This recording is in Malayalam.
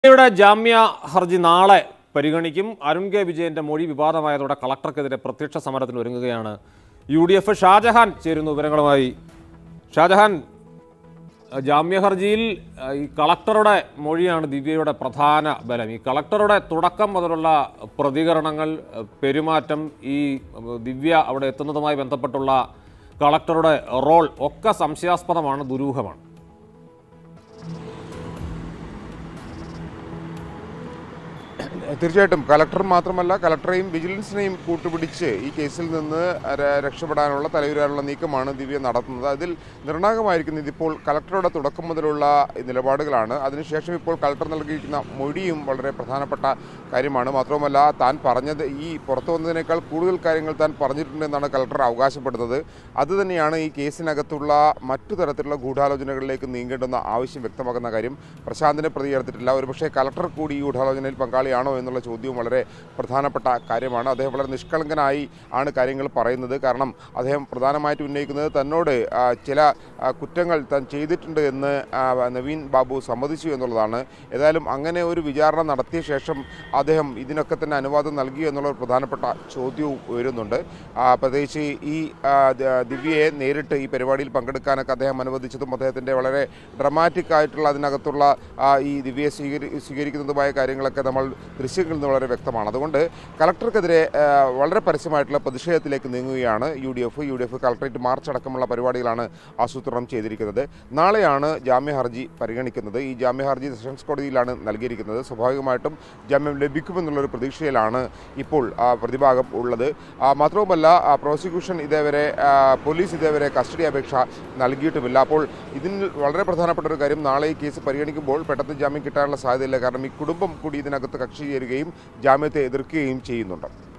യുടെ ജാമ്യ ഹർജി നാളെ പരിഗണിക്കും അരുൺ കെ വിജയന്റെ മൊഴി വിവാദമായതോടെ കളക്ടർക്കെതിരെ പ്രത്യക്ഷ സമരത്തിന് ഒരുങ്ങുകയാണ് യു ഡി എഫ് ഷാജഹാൻ ചേരുന്നു വിവരങ്ങളുമായി ഷാജഹാൻ അഹ് ജാമ്യ ഹർജിയിൽ അഹ് ഈ കളക്ടറുടെ മൊഴിയാണ് ദിവ്യയുടെ പ്രധാന ബലം ഈ കളക്ടറുടെ തുടക്കം മുതലുള്ള പ്രതികരണങ്ങൾ അഹ് പെരുമാറ്റം ഈ അഹ് ദിവ്യ അവിടെ എത്തുന്നതുമായി ബന്ധപ്പെട്ടുള്ള കളക്ടറുടെ റോൾ ഒക്കെ സംശയാസ്പദമാണ് ദുരൂഹമാണ് തീർച്ചയായിട്ടും കലക്ടർ മാത്രമല്ല കലക്ടറെയും വിജിലൻസിനെയും കൂട്ടുപിടിച്ച് ഈ കേസിൽ നിന്ന് ര- രക്ഷപ്പെടാനുള്ള തലയുരാനുള്ള നീക്കമാണ് ദിവ്യ നടത്തുന്നത് അതിൽ നിർണായകമായിരിക്കുന്നത് ഇപ്പോൾ കലക്ടറുടെ തുടക്കം മുതലുള്ള നിലപാടുകളാണ് അതിനുശേഷം ഇപ്പോൾ കലക്ടർ നൽകിയിരിക്കുന്ന മൊഴിയും വളരെ പ്രധാനപ്പെട്ട കാര്യമാണ് മാത്രവുമല്ല താൻ പറഞ്ഞത് ഈ പുറത്തു വന്നതിനേക്കാൾ കൂടുതൽ കാര്യങ്ങൾ താൻ പറഞ്ഞിട്ടുണ്ടെന്നാണ് കലക്ടർ അവകാശപ്പെടുന്നത് അതുതന്നെയാണ് ഈ കേസിനകത്തുള്ള മറ്റു തരത്തിലുള്ള ഗൂഢാലോചനകളിലേക്ക് നീങ്ങേണ്ടുന്ന ആവശ്യം വ്യക്തമാക്കുന്ന കാര്യം പ്രശാന്തിനെ പ്രതി ചേർത്തിട്ടില്ല ഒരുപക്ഷെ കലക്ടർ കൂടി ഈ ഗൂഢാലോചനയിൽ പങ്കാളിയാണോ എന്നുള്ള ചോദ്യവും വളരെ പ്രധാനപ്പെട്ട കാര്യമാണ് അദ്ദേഹം വളരെ നിഷ്കളങ്കനായി ആണ് കാര്യങ്ങൾ പറയുന്നത് കാരണം അദ്ദേഹം പ്രധാനമായിട്ട് ഉന്നയിക്കുന്നത് തന്നോട് ആ, ചില ആ, കുറ്റങ്ങൾ താൻ ചെയ്തിട്ടുണ്ട് എന്ന് ആ, നവീൻ ബാബു സമ്മതിച്ചു എന്നുള്ളതാണ് ഏതായാലും അങ്ങനെ ഒരു വിചാരണ നടത്തിയ ശേഷം അദ്ദേഹം ഇതിനൊക്കെ തന്നെ അനുവാദം നൽകി എന്നുള്ള ഒരു പ്രധാനപ്പെട്ട ചോദ്യവും ഉയരുന്നുണ്ട് ആ, പ്രത്യേകിച്ച് ഈ ആ, ദ- ദിവ്യയെ നേരിട്ട് ഈ പരിപാടിയിൽ പങ്കെടുക്കാനൊക്കെ അദ്ദേഹം അനുവദിച്ചതും അദ്ദേഹത്തിൻ്റെ വളരെ ഡ്രമാറ്റിക് ആയിട്ടുള്ള അതിനകത്തുള്ള ആ, ഈ ദിവ്യയെ സ്വീകരി സ്വീകരിക്കുന്നതുമായ കാര്യങ്ങളൊക്കെ നമ്മൾ ദൃശ്യങ്ങളിൽ നിന്ന് വളരെ വ്യക്തമാണ് അതുകൊണ്ട് കളക്ടർക്കെതിരെ ആ, വളരെ പരസ്യമായിട്ടുള്ള പ്രതിഷേധത്തിലേക്ക് നീങ്ങുകയാണ് U D F U D F collectorate march അടക്കമുള്ള പരിപാടികളാണ് ആസൂത്രണം ചെയ്തിരിക്കുന്നത് നാളെയാണ് ജാമ്യ ഹർജി പരിഗണിക്കുന്നത് ഈ ജാമ്യ ഹർജി സെഷൻസ് കോടതിയിലാണ് നൽകിയിരിക്കുന്നത് സ്വാഭാവികമായിട്ടും ജാമ്യം ലഭിക്കുമെന്നുള്ളൊരു പ്രതീക്ഷയിലാണ് ഇപ്പോൾ ആ, പ്രതിഭാഗം ഉള്ളത് ആ, മാത്രവുമല്ല ആ, പ്രോസിക്യൂഷൻ ഇതേവരെ ആ, പോലീസ് ഇതേവരെ കസ്റ്റഡി അപേക്ഷ നൽകിയിട്ടുമില്ല അപ്പോൾ ഇതിൽ വളരെ പ്രധാനപ്പെട്ട ഒരു കാര്യം നാളെ ഈ കേസ് പരിഗണിക്കുമ്പോൾ പെട്ടെന്ന് ജാമ്യം കിട്ടാനുള്ള സാധ്യതയില്ല കാരണം ഈ കുടുംബം കൂടി ഇതിനകത്ത് കക്ഷി ചേരുകയും ജാമ്യത്തെ എതിർക്കുകയും ചെയ്യുന്നുണ്ട്